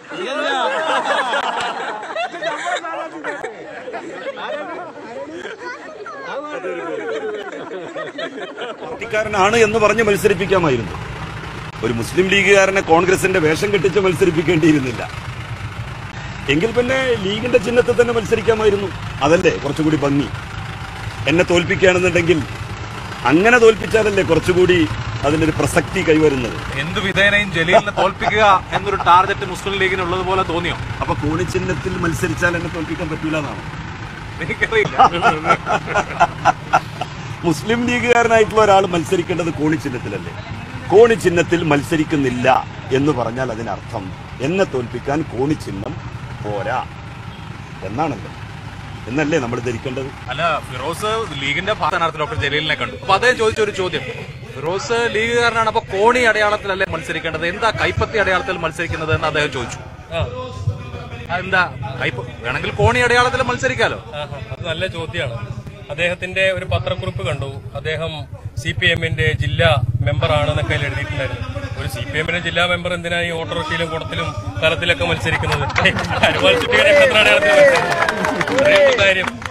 പാർട്ടിക്കാരനാണ് എന്ന് പറഞ്ഞ് മത്സരിപ്പിക്കാമായിരുന്നു ഒരു മുസ്ലിം ലീഗുകാരനെ കോൺഗ്രസിന്റെ വേഷം കെട്ടിച്ച് മത്സരിപ്പിക്കേണ്ടിയിരുന്നില്ല എങ്കിൽ പിന്നെ ലീഗിന്റെ ചിഹ്നത്തിൽ തന്നെ മത്സരിക്കാമായിരുന്നു അതല്ലേ കുറച്ചുകൂടി ഭംഗി എന്നെ തോൽപ്പിക്കുകയാണെന്നുണ്ടെങ്കിൽ അങ്ങനെ തോൽപ്പിച്ചാലല്ലേ കുറച്ചുകൂടി അതിനൊരു പ്രസക്തി കൈവരുന്നത് എന്ത് വിധേനയും ജലീലിനെ തോൽപ്പിക്കുക എന്നൊരു ടാർഗറ്റ് മുസ്ലിം ലീഗിന് ഉള്ളതുപോലെ തോന്നിയോ അപ്പൊ കോണി ചിഹ്നത്തിൽ മത്സരിച്ചാൽ എന്നെ തോൽപ്പിക്കാൻ പറ്റൂല എന്നാണ് എനിക്കറിയില്ല മുസ്ലിം ലീഗുകാരനായിട്ടുള്ള ഒരാൾ മത്സരിക്കേണ്ടത് കോണി ചിഹ്നത്തിലല്ലേ കോണി ചിഹ്നത്തിൽ മത്സരിക്കുന്നില്ല എന്ന് പറഞ്ഞാൽ അതിനർത്ഥം എന്നെ തോൽപ്പിക്കാൻ കോണി ചിഹ്നം പോരാ എന്നാണല്ലോ എന്നല്ലേ നമ്മൾ ധരിക്കേണ്ടത് അല്ല ഫിറോസ് ലീഗിന്റെ സ്ഥാനാർത്ഥി ഡോക്ടർ ജലീലിനെ കണ്ടു അപ്പൊ അദ്ദേഹം ചോദിച്ച ഒരു ചോദ്യം ഫിറോസ് ലീഗുകാരനാണ് അപ്പൊ കോണി അടയാളത്തിലല്ലേ മത്സരിക്കേണ്ടത് എന്താ കൈപ്പത്തി അടയാളത്തിൽ മത്സരിക്കുന്നത് എന്ന് അദ്ദേഹം ചോദിച്ചു എന്താ കൈപ്പ വേണമെങ്കിൽ കോണി അടയാളത്തിൽ മത്സരിക്കാലോ ആഹാ, അത് നല്ല ചോദ്യമാണ് അദ്ദേഹത്തിന്റെ ഒരു പത്രക്കുറിപ്പ് കണ്ടു അദ്ദേഹം സി പി എമ്മിന്റെ ജില്ലാ മെമ്പർ ആണെന്നൊക്കെ അതിൽ എഴുതിയിട്ടുണ്ടായിരുന്നു ഒരു സി പി എമ്മിന്റെ ജില്ലാ മെമ്പർ എന്തിനാ ഈ ഓട്ടോറിക്ഷയിലും കുടത്തിലും തലത്തിലൊക്കെ മത്സരിക്കുന്നത് ഹനുമാൻ ചുറ്റിയുടെ നക്ഷത്ര അടയാളത്തിൽ മത്സരിക്കുന്നത്? ഇത്രയും കാര്യം